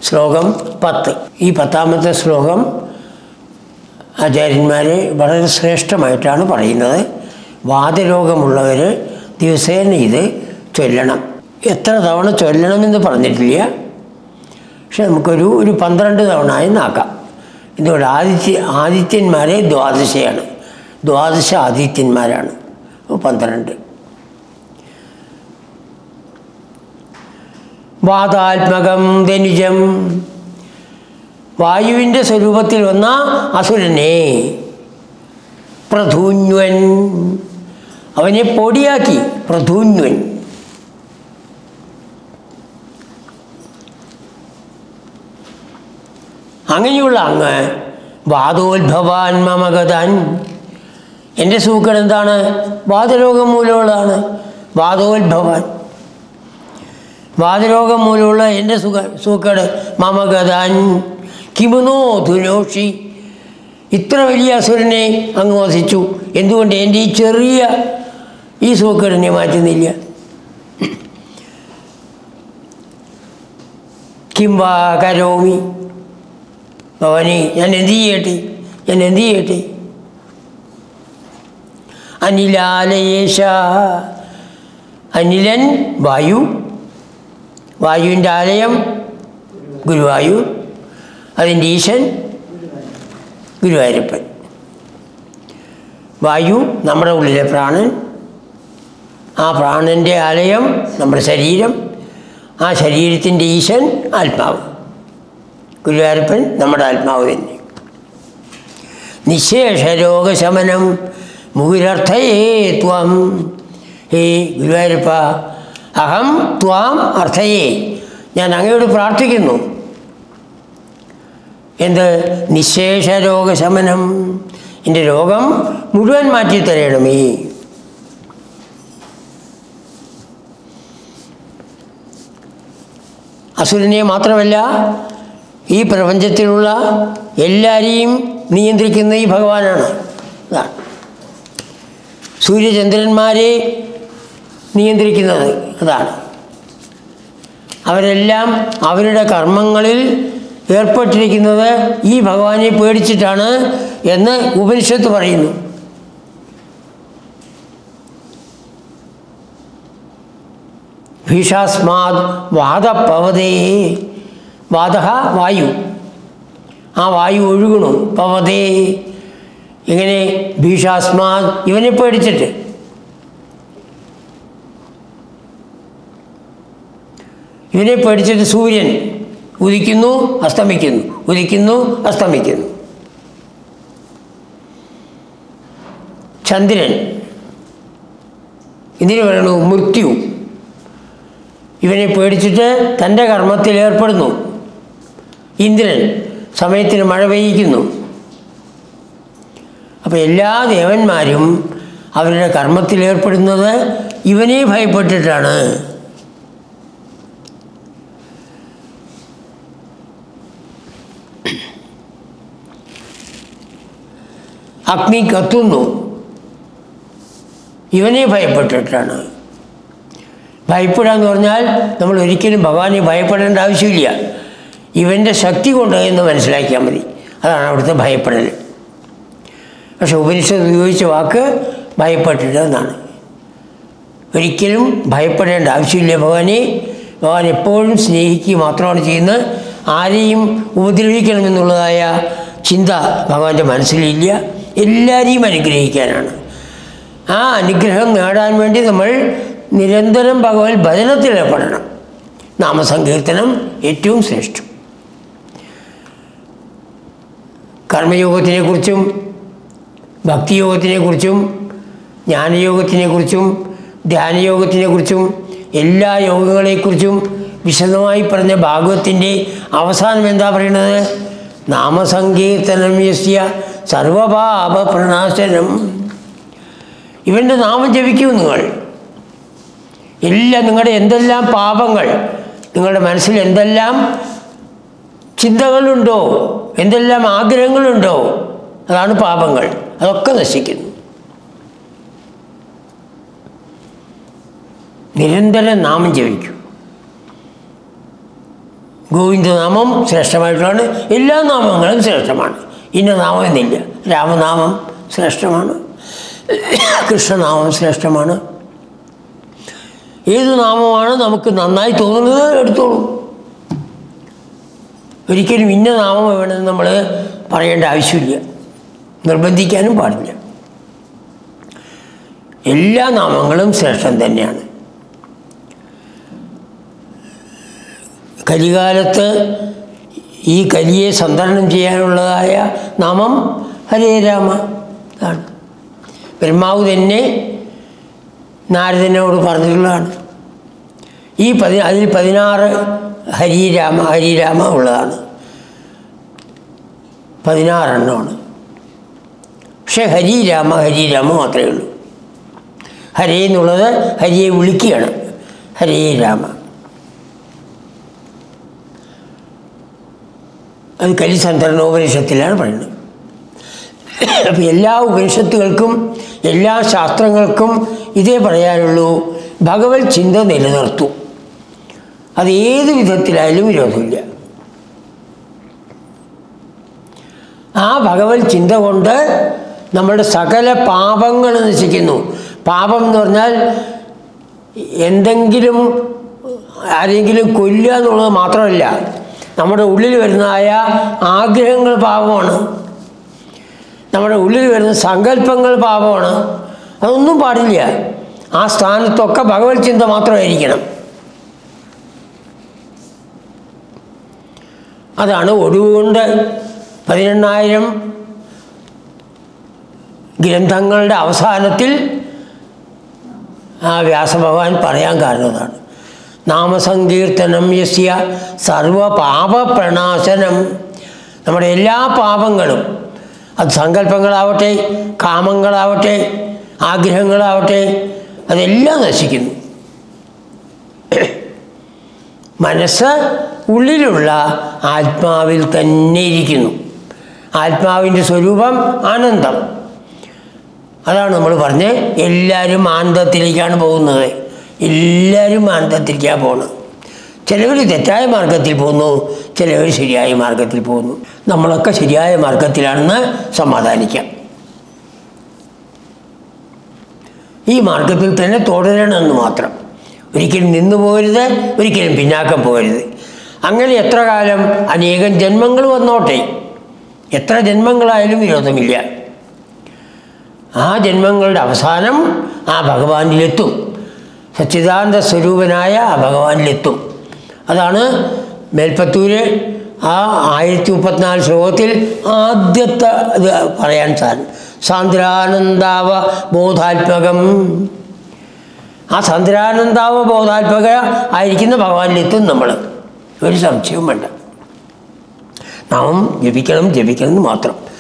ശ്ലോകം പത്ത് ഈ പത്താമത്തെ ശ്ലോകം ആചാര്യന്മാർ വളരെ ശ്രേഷ്ഠമായിട്ടാണ് പറയുന്നത് വാതരോഗമുള്ളവർ ദിവസേന ഇത് ചൊല്ലണം എത്ര തവണ ചൊല്ലണമെന്ന് പറഞ്ഞിട്ടില്ല പക്ഷെ നമുക്കൊരു ഒരു പന്ത്രണ്ട് തവണ എന്നാക്കാം ഇതുകൊണ്ട് ആദിത്യ ആദിത്യന്മാരെ ദ്വാദശയാണ് ദ്വാദശ ആദിത്യന്മാരാണ് അപ്പോൾ പന്ത്രണ്ട് വാതാത്മകം ധനുജം വായുവിൻ്റെ സ്വരൂപത്തിൽ വന്ന അസുരനെ പ്രധൂന്വൻ അവനെ പൊടിയാക്കി പ്രധൂന്വൻ അങ്ങനെയുള്ള അങ്ങ് വാദോത്ഭവാൻ മമഗതാൻ എൻ്റെ സൂക്കട് എന്താണ് വാദരോഗം മൂലമുള്ളതാണ് വാദോത്ഭവാൻ വാദരോഗം മൂലമുള്ള എൻ്റെ സുഖ സൂക്കട് മമഗതാൻ കിമുനോ ധുനോഷി ഇത്ര വലിയ അസുരനെ അങ്ങ് വസിച്ചു എന്തുകൊണ്ട് എൻ്റെ ഈ ചെറിയ ഈ സൂക്കടിനെ മാറ്റുന്നില്ല കിംവാ കരോമി ഭവാനി ഞാൻ എന്ത് ചെയ്യട്ടെ ഞാൻ എന്ത് ചെയ്യട്ടെ അനിലാലയേശ അനിലൻ വായു വായുവിൻ്റെ ആലയം ഗുരുവായൂർ അതിൻ്റെ ഈശൻ ഗുരുവായൂരപ്പൻ വായു നമ്മുടെ ഉള്ളിലെ പ്രാണൻ ആ പ്രാണൻ്റെ ആലയം നമ്മുടെ ശരീരം ആ ശരീരത്തിൻ്റെ ഈശൻ ആത്മാവ് ഗുരുവായൂരപ്പൻ നമ്മുടെ ആത്മാവ് തന്നെ നിശേഷ രോഗശമനം മുകുരർത്ഥയേ ത്വം ഹേ ഗുരുവായൂരപ്പ അഹം ത്വാം അർത്ഥയേ ഞാൻ അങ്ങയോട് പ്രാർത്ഥിക്കുന്നു എന്ത് നിശേഷ രോഗശമനം എൻ്റെ രോഗം മുഴുവൻ മാറ്റി തരണമേ അസുരനെ മാത്രമല്ല ഈ പ്രപഞ്ചത്തിലുള്ള എല്ലാവരെയും നിയന്ത്രിക്കുന്ന ഈ ഭഗവാനാണ് ഇതാണ് സൂര്യചന്ദ്രന്മാരെ നിയന്ത്രിക്കുന്നത് അതാണ് അവരെല്ലാം അവരുടെ കർമ്മങ്ങളിൽ ഏർപ്പെട്ടിരിക്കുന്നത് ഈ ഭഗവാനെ പേടിച്ചിട്ടാണ് എന്ന് ഉപനിഷത്ത് പറയുന്നു ഭീഷാസ്മാത് വാദപവതേ വാദ വായു ആ വായു ഒഴുകണു പവതേ ഇങ്ങനെ ഭീഷാസ്മാത് ഇവനെ പേടിച്ചിട്ട് ഇവനെ പേടിച്ചിട്ട് സൂര്യൻ ഉദിക്കുന്നു അസ്തമിക്കുന്നു ഉദിക്കുന്നു അസ്തമിക്കുന്നു ചന്ദ്രൻ ഇതിന് പറയണു മൃത്യു ഇവനെ പേടിച്ചിട്ട് തൻ്റെ കർമ്മത്തിൽ ഏർപ്പെടുന്നു ഇന്ദ്രൻ സമയത്തിന് മഴ പെയ്യിക്കുന്നു അപ്പോൾ എല്ലാ ദേവന്മാരും അവരുടെ കർമ്മത്തിൽ ഏർപ്പെടുന്നത് ഇവനെ ഭയപ്പെട്ടിട്ടാണ് അഗ്നി കത്തുന്നു ഇവനെ ഭയപ്പെട്ടിട്ടാണ് ഭയപ്പെടുക എന്ന് പറഞ്ഞാൽ നമ്മൾ ഒരിക്കലും ഭഗവാനെ ഭയപ്പെടേണ്ട ആവശ്യമില്ല ഇവൻ്റെ ശക്തി കൊണ്ട് എന്ന് മനസ്സിലാക്കിയാൽ മതി അതാണ് അവിടുത്തെ ഭയപ്പെടൽ പക്ഷെ ഉപനിഷത്ത് ഉപയോഗിച്ച വാക്ക് ഭയപ്പെട്ടിട്ട് എന്നാണ് ഒരിക്കലും ഭയപ്പെടേണ്ട ആവശ്യമില്ല ഭഗവാനെ ഭഗവാൻ എപ്പോഴും സ്നേഹിക്കുക മാത്രമാണ് ചെയ്യുന്നത് ആരെയും ഉപദ്രവിക്കണമെന്നുള്ളതായ ചിന്ത ഭഗവാന്റെ മനസ്സിലില്ല എല്ലാവരെയും അനുഗ്രഹിക്കാനാണ് ആ അനുഗ്രഹം നേടാൻ വേണ്ടി നമ്മൾ നിരന്തരം ഭഗവാൻ ഭജനത്തിൽ ഏർപ്പെടണം നാമസങ്കീർത്തനം ഏറ്റവും ശ്രേഷ്ഠം കർമ്മയോഗത്തിനെക്കുറിച്ചും ഭക്തിയോഗത്തിനെക്കുറിച്ചും ജ്ഞാനയോഗത്തിനെക്കുറിച്ചും ധ്യാനയോഗത്തിനെക്കുറിച്ചും എല്ലാ യോഗങ്ങളെക്കുറിച്ചും വിശദമായി പറഞ്ഞ ഭാഗവത്തിൻ്റെ അവസാനം എന്താ പറയുന്നത് നാമസങ്കീർത്തനം യസ്യ സർവപാപ പ്രണാശനം ഇവൻ്റെ നാമം ജപിക്കൂ നിങ്ങൾ എല്ലാം നിങ്ങളുടെ എന്തെല്ലാം പാപങ്ങൾ നിങ്ങളുടെ മനസ്സിൽ എന്തെല്ലാം ചിന്തകളുണ്ടോ എന്തെല്ലാം ആഗ്രഹങ്ങളുണ്ടോ അതാണ് പാപങ്ങൾ അതൊക്കെ നശിക്കുന്നു നിരന്തരം നാമം ജപിക്കൂ ഗോവിന്ദനാമം ശ്രേഷ്ഠമായിട്ടുള്ളതാണ് എല്ലാ നാമങ്ങളും ശ്രേഷ്ഠമാണ് ഇന്ന നാമം എന്നില്ല രാമനാമം ശ്രേഷ്ഠമാണ് കൃഷ്ണനാമം ശ്രേഷ്ഠമാണ് ഏത് നാമമാണ് നമുക്ക് നന്നായി തോന്നുന്നത് എടുത്തോളൂ ഒരിക്കലും ഇന്ന നാമം വേണമെന്ന് നമ്മൾ പറയേണ്ട ആവശ്യമില്ല നിർബന്ധിക്കാനും പാടില്ല എല്ലാ നാമങ്ങളും ശ്രേഷ്ഠം തന്നെയാണ് കലികാലത്ത് ഈ കലിയെ സന്തരണം ചെയ്യാനുള്ളതായ നാമം ഹരേ രാമ ആണ് ബ്രഹ്മാവ് തന്നെ നാരദനോട് പറഞ്ഞിട്ടുള്ളതാണ് ഈ പതി അതിൽ പതിനാറ് ഹരിരാമ ഹരിരാമ ഉള്ളതാണ് പതിനാറെണ്ണമാണ് പക്ഷേ ഹരിരാമ ഹരിരാമ മാത്രമേ ഉള്ളൂ ഹരേ എന്നുള്ളത് ഹരിയെ വിളിക്കുകയാണ് ഹരേ രാമ അത് കലിസന്തരണോപനിഷത്തിലാണ് പറയുന്നത് അപ്പം എല്ലാ ഉപനിഷത്തുകൾക്കും എല്ലാ ശാസ്ത്രങ്ങൾക്കും ഇതേ പറയാനുള്ളൂ ഭഗവത് ചിന്ത നിലനിർത്തു അത് ഏത് വിധത്തിലായാലും വിരോധമില്ല ആ ഭഗവത് ചിന്ത കൊണ്ട് നമ്മളുടെ സകല പാപങ്ങൾ നശിക്കുന്നു പാപം എന്ന് പറഞ്ഞാൽ എന്തെങ്കിലും ആരെങ്കിലും കൊല്ലുക എന്നുള്ളത് മാത്രമല്ല നമ്മുടെ ഉള്ളിൽ വരുന്നതായ ആഗ്രഹങ്ങൾ പാപമാണ് നമ്മുടെ ഉള്ളിൽ വരുന്ന സങ്കല്പങ്ങൾ പാപമാണ് അതൊന്നും പാടില്ല ആ സ്ഥാനത്തൊക്കെ ഭഗവത് ചിന്ത മാത്രമായിരിക്കണം അതാണ് ഒടുവുകൊണ്ട് പതിനെണ്ണായിരം ഗ്രന്ഥങ്ങളുടെ അവസാനത്തിൽ ആ വ്യാസഭഗവാൻ പറയാൻ കാരണം അതാണ് നാമസങ്കീർത്തനം യസ്യ സർവപാപപ്രണാശനം നമ്മുടെ എല്ലാ പാപങ്ങളും അത് സങ്കല്പങ്ങളാവട്ടെ കാമങ്ങളാവട്ടെ ആഗ്രഹങ്ങളാവട്ടെ അതെല്ലാം നശിക്കുന്നു മനസ്സ് ഉള്ളിലുള്ള ആത്മാവിൽ തന്നെ ഇരിക്കുന്നു ആത്മാവിൻ്റെ സ്വരൂപം ആനന്ദം അതാണ് നമ്മൾ പറഞ്ഞ് എല്ലാവരും ആനന്ദത്തിലേക്കാണ് പോകുന്നത് എല്ലാവരും ആനന്ദത്തിലേക്കാണ് പോകുന്നത് ചിലവർ തെറ്റായ മാർഗത്തിൽ പോകുന്നു ചിലവർ ശരിയായ മാർഗത്തിൽ പോകുന്നു നമ്മളൊക്കെ ശരിയായ മാർഗത്തിലാണെന്ന് സമാധാനിക്കാം ഈ മാർഗത്തിൽ തന്നെ തുടരണമെന്ന് മാത്രം ഒരിക്കലും നിന്നു പോകരുത് ഒരിക്കലും പിന്നാക്കം പോകരുത് അങ്ങനെ എത്ര കാലം അനേകം ജന്മങ്ങൾ വന്നോട്ടെ എത്ര ജന്മങ്ങളായാലും വിരോധമില്ല ആ ജന്മങ്ങളുടെ അവസാനം ആ ഭഗവാനിലെത്തും സച്ചിദാനന്ദ സ്വരൂപനായ ആ ഭഗവാനിലെത്തും അതാണ് മേൽപ്പത്തൂര് ആ ആയിരത്തി മുപ്പത്തിനാല് ശ്ലോകത്തിൽ ആദ്യത്തെ ഇത് പറയാൻ സാധനം സാന്ദ്രാനന്ദാവ ബോധാത്മകം ആ സാന്ദ്രാനന്ദാവ ബോധാത്മക ആയിരിക്കുന്ന ഭഗവാനിലെത്തും നമ്മൾ ഒരു സംശയവും വേണ്ട നാം ജപിക്കണം ജപിക്കണം എന്ന് മാത്രം